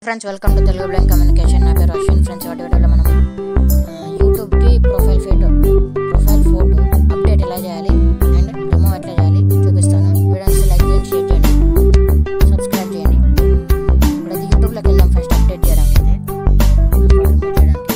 Friends welcome to Telugu blank communication నా పేరు Ashwin friends వాటి వీడియోలో మనం ఆ, యూట్యూబ్కి profile photo profile photo update ఎలా చేయాలి అండ్ రిమూవ్ ఎట్లా చేయాలి చూపిస్తాను వీడియోస్ లైక్ చేయండి షేర్ చేయండి సబ్స్క్రైబ్ చేయండి ఇప్పుడు అది యూట్యూబ్లోకి వెళ్దాం ఫస్ట్ అప్డేట్ చేయడానికి అయితే రిమూవ్ చేయడానికి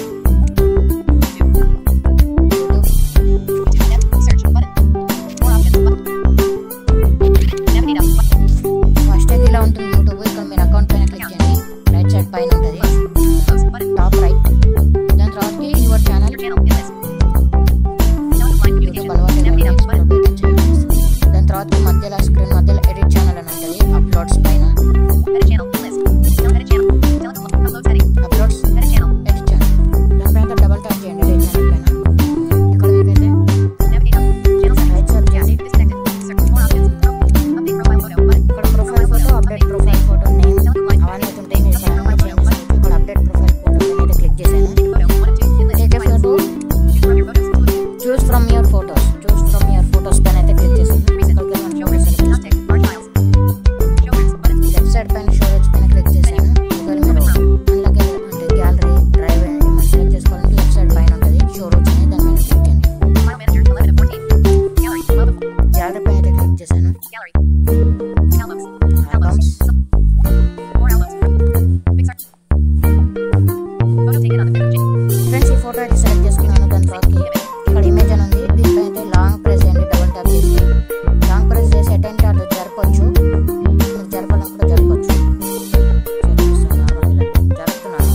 YouTube Search button. More options button. Navigate up button. First అయితే ఇలా ఉంటుంది యూట్యూబ్ ఇక్కడ మీరు అకౌంట్ పైన క్లిక్ చేయండి రైట్ సైడ్ పైన ఉంటుంది Close button. టాప్ రైట్ దాని తర్వాతకి your channel Your channel in list. Notify YouTube communication. అలవాటు Navigate up button. దాని తర్వాత మధ్యలో స్క్రీన్ మధ్యలో ఎడిట్ ఛానల్ అని ఉంటుంది అప్లోడ్స్ పైన Edit channel in list. No edit channel. Telecom upload setting. Uploads Edit channel. Edit channel దానిపైన double tap చేయండి ఎడిట్ ఛానల్ పైన ఇక్కడ మీకైతే Navigate up. Channel settings. Right side Yes. చేయండి Disconnected. Search more options. Update profile photo button. ఇక్కడ profile photo update profile photo name అవన్నీ అయితే ఉంటాయి మీరు ఇక్కడ అన్నీ చేంజ్ చేసుకోవచ్చు ఇక్కడ అప్డేట్ ప్రొఫైల్ ఫోటో పైన అయితే క్లిక్ చేశాను Photo. One of two. In list. Take a Files. Photo Choose from your photos. Choose from your photos choose from your photos పైన అయితే క్లిక్ చేశాను Recent. ఇక్కడికి మనం Show photos recent. Select Contact. Large files. Show recent button. Left side పైన storage పైన click చేశాను ఒకవేళ మీరు అందులోకి అంటే గ్యాలరీ డ్రైవ్ అనేది మనం సెలెక్ట్ చేసుకోవాలంటే లెఫ్ట్ సైడ్ పైన ఉంటుంది స్టోరేజ్ అనేది దాని మీద క్లిక్ చేయండి File manager. 11 of 14. Gallery. 12 of gallery పైన అయితే క్లిక్ చేశాను Gallery. Albums. Albums More albums. Pixar. Photo taken on the 5th of January. Friends ఈ ఫోటో అయితే సెలెక్ట్ చేసుకున్నాను దాని తర్వాతకి ఇక్కడ ఇమేజ్ అని ఉంది దీనిపై అయితే లాంగ్ ప్రెస్ చేయండి డబుల్ ట్యాప్ చేసి లాంగ్ ప్రెస్ చేసి అటెంట్ అటు జరపచ్చు మీరు జరపడం కూడా జరపచ్చు సో చూపిస్తున్నాను నార్మల్గా ఇలా జరుపుతున్నాను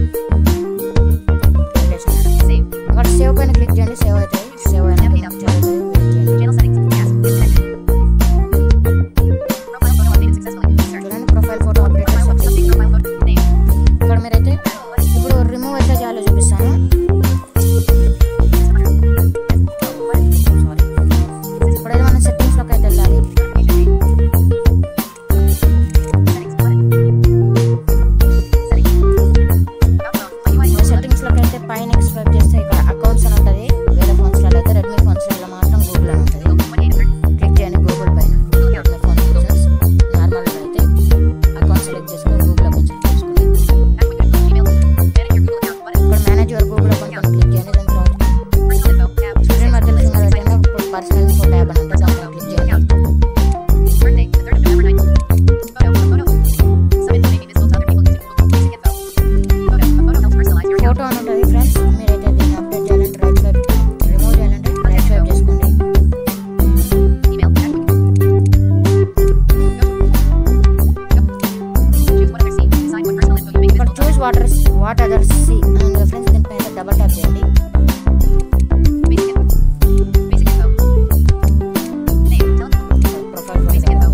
పెట్టేసాను. Save. ఇక్కడ సేవ్ పైన క్లిక్ చేయండి సేవ్ అవుతాయి సేవ్ అయినా క్లిక్ చేయండి వెయిట్ చేయండి Channel settings. Yes. Disconnected. Profile photo updated successfully. Search. చూడండి profile photo update Profile photo. Update profile photo. Name. ఇక్కడ మీరైతే ఇప్పుడు రిమూవ్ ఎట్లా చేయాలో చూపిస్తాను సారీ ఇప్పుడైతే మనం సెట్టింగ్స్లోకి అయితే వెళ్ళాలి Settings button. Settings. About phone. UI phone. సెట్టింగ్స్లోకి అయితే పైన స్వైప్ చేస్తే ఇక్కడ అకౌంట్స్ అని ఉంటుంది వేరే ఫోన్స్లో అయితే రెడ్మీ ఫోన్స్లో మాత్రం గూగుల్ అని ఉంటుంది One eight hundred. క్లిక్ చేయండి గూగుల్ పైన రెడ్మీ ఫోన్ యూజర్స్ నార్మల్గా అయితే అకౌంట్ సెలెక్ట్ చేసుకొని గూగుల్ అకౌంట్ సెలెక్ట్ చేసుకోండి Back with your Gmail. Manage your Google account button. ఇక్కడ మేనేజ్ యువర్ గూగుల్ అకౌంట్ పైన క్లిక్ చేయండి దాని తర్వాత Personal info. Tab. స్క్రీన్ మధ్యలో List. ఫింగర్ పెట్టిన ఇప్పుడు పర్సనల్ ఇన్ఫో ట్యాబ్ అని ఉంటుంది దాని మీద క్లిక్ చేయండి Birthday. The 3rd of November 9th. Photo. Photo. Some info may be visible to other people using Google. Basic info. Photo. A photo helps personalize your account. Photo అని ఉంటుంది friends మీరైతే దీన్ని update చేయాలంటే right swipe remove చేయాలంటే right swipe చేసుకోండి Email. Back with Choose what other scene. Decide what personal info you make ఇక్కడ visible. Choose water what others see and friends దీనిపైన double tap చేయండి Basic info. Basic info. Name. Telephone. Profile Basic info.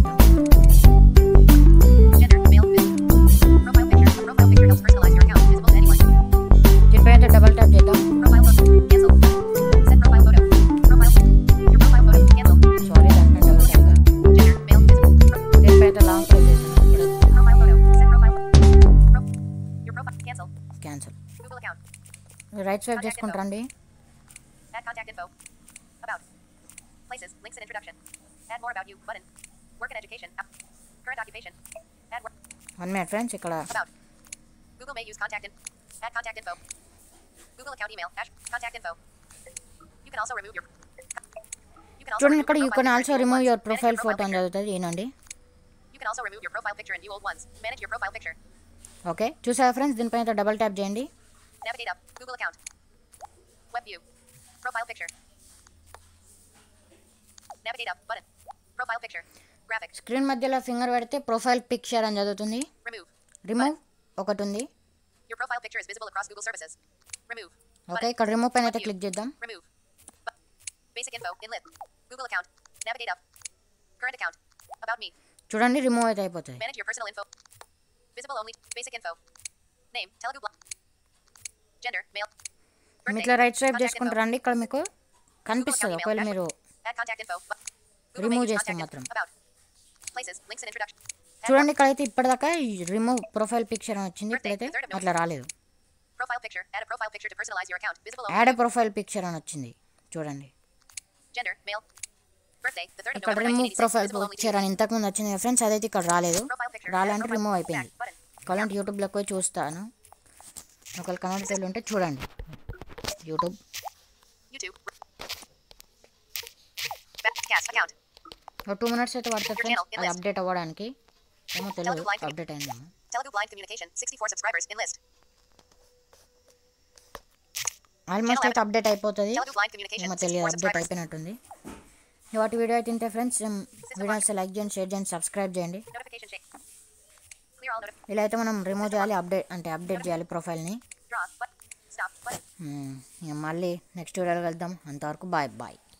Gender. Male. Male. Profile picture. A profile picture helps personalize your account. Visible to anyone. దీనిపైన double tap చేద్దాం Profile photo. Cancel. Set profile photo. Profile. Your profile photo. Cancel. Sorry దానిపైన double tap కాదు Gender. Male. Visible. దీనిపైన long press చేశాను ఇక్కడ Profile photo. Set profile. Pro. Your profile. Cancel. Cancel Google account. Right swipe చేసుకుంటారండి Add contact info. About. Places. Links and introduction. Add more about you. Button. Work and education. App. Current occupation. Add work. One minute friends ఇక్కడ About. Google may use contact in. Add contact info. Google account email. Ash. Contact info. You can also remove your. You can also చూడండి remove ఇక్కడ your you profile can picture also and new old remove ones. Your Manage profile your photo అని picture. చదువుతుంది ఈనండి You can also remove your profile picture and new old ones. Manage your profile picture. Okay చూసారా friends దీనిపైన double tap చేయండి Navigate up. Google account. Web view. Profile picture. Navigate up. Button. Profile picture. Graphics. Screen మధ్యలో finger పెడితే profile picture అని చదువుతుంది Remove. Remove ఒకటి ఉంది Your profile picture is visible across Google services. Remove. Okay Button. ఇక్కడ remove పైన అయితే click చేద్దాం Remove. Bu- Basic info. Inlit. Google account. Navigate up. Current account. About me. చూడండి రిమూవ్ అయితే అయిపోతుంది Manage your personal info. Visible only. Basic info. Name. Telugu block. Gender. Male. మీరు Birthday. ఇట్లా right swipe Contact info. చేసుకుంటారండి ఇక్కడ మీకు కనిపిస్తుంది email, ఒకవేళ dash మీరు Add contact info. Bu- Google Remove may use చేస్తే contact మాత్రం. info. About. Places. Links and introduction. Add చూడండి ఇక్కడైతే ఇప్పటిదాకా రిమూవ్ ప్రొఫైల్ పిక్చర్ అని వచ్చింది ఇప్పుడైతే అట్లా రాలేదు Profile picture. Add a profile picture to personalize your account. Visible only. Add profile picture అని వచ్చింది చూడండి Gender. Male. Birthday. The 3rd of ఇక్కడ November remove 1986. Profile Visible only to picture అని ఇంతకుముందు వచ్చింది ఫ్రెండ్స్ అదైతే ఇక్కడ రాలేదు Profile picture. రాలంటే Profile రిమూవ్ photo. అయిపోయింది Back button. కావాలంటే యూట్యూబ్లోకి పోయి చూస్తాను ఒకవేళ కనెక్ట్ ఉంటే చూడండి YouTube YouTube. Back, cast account. ఒక టూ మినిట్స్ అయితే పడుతుంది ఫ్రెండ్స్ అది అప్డేట్ అవ్వడానికి ఏమో తెలియదు అప్డేట్ అయిందేమో Telugu Blind Communication. 64 subscribers in list. Almost అయితే అప్డేట్ అయిపోతుంది Telugu Blind Communication. ఏమో తెలియదు 64 అప్డేట్ subscribers. అయిపోయినట్టుంది వాటి వీడియో అయితే ఇంతే ఫ్రెండ్స్ వీడియోస్ లైక్ చేయండి షేర్ చేయండి సబ్స్క్రైబ్ చేయండి Notification change. Clear all notif- ఇలా అయితే మనం రిమూవ్ చేయాలి అప్డేట్ అంటే అప్డేట్ చేయాలి ప్రొఫైల్ని Draw. Button. Stop. Button. ఇక మళ్ళీ నెక్స్ట్ వీడియోలో వెళ్దాం అంతవరకు బాయ్ బాయ్